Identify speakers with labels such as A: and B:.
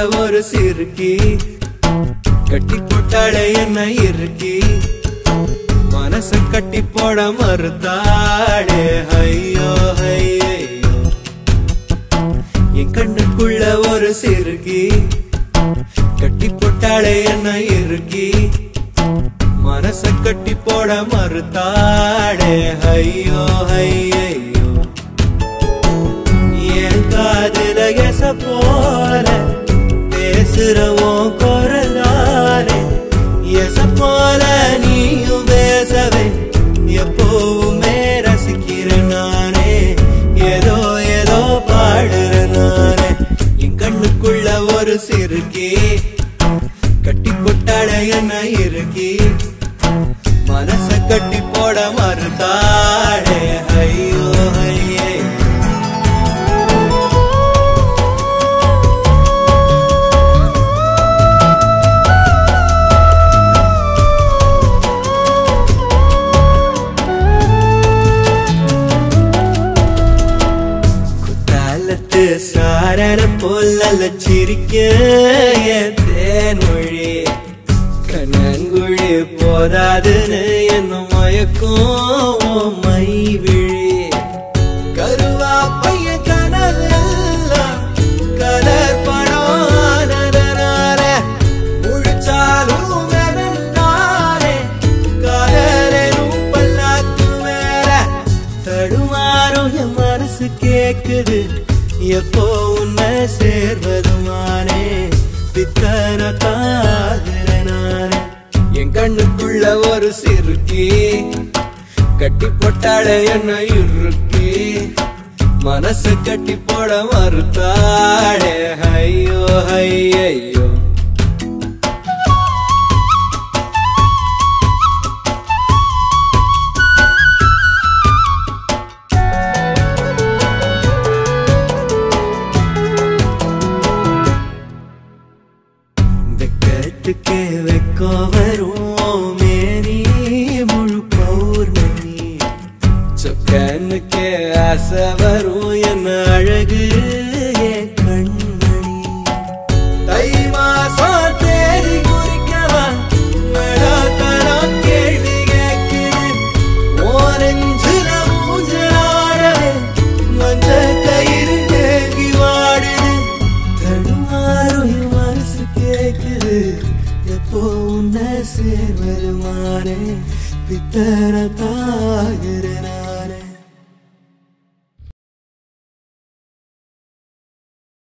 A: ஒரு சிறுக்கி கட்டி போட்டாளே என்ன இருக்கி மனச கட்டி போட மறுத்தாளே ஐயோ ஐயோ என் கண்ணுக்குள்ள ஒரு சிறுக்கி கட்டி போட்டாளே என்ன இருக்கி மனச கட்டி போட மறுத்தாளே ஐயோ ஐயோ என் காதுல எச போல பேசுறவோம் குரலாலே எச போல நீயும் பேசவே எப்பவுமே ரசிக்கிறேன் நானே ஏதோ ஏதோ பாடுறேன் நானே என் கண்ணுக்குள்ள ஒரு சிறுக்கி கட்டி கொட்டாட என்ன இருக்கி மனச கட்டி போட மறுத்தாடே ஐயோ ஐயே குத்தாலத்து சாரண போல சிரிக்க என் தேன்மொழி கண்ணங்குழி போதாதுன்னு என்ன மயக்கும் உன் மை விழி கருவா பைய கனவெல்லாம் கலர் படம் ஆனதனால முழிச்சாலும் வெறுந்தானே காதலும் பல்லாக்கு மேல தடுமாறும் என் மனசு கேக்குது எப்போ உன்னை சேர்வதுமானே பித்தன காதுல நானே என் கண்ணுக்குள்ள ஒரு சிறுக்கி கட்டி போட்டாட என்ன இறுக்கி மனசு கட்டி போட மறுத்தாடே ஐயோ ஐயோ வெக்கத்துக்கே வெக்கோ வரும் மேரி முழு பௌர்ணமி சொக்கனுக்கே ஆசை வரும் என்ன அழகு என் கண்மணி தை மாசம் தேடி குறிக்கவா நடாத்தனம் கேள்வி கேட்குது ஓரஞ்சுல மூஞ்சலாடவே மஞ்ச கயிறு தேங்கி வாடுது தடுமாறும் என் மனசு கேக்குது எப்போ உன்னை சேர்வருமானே பித்தர தாகிறனா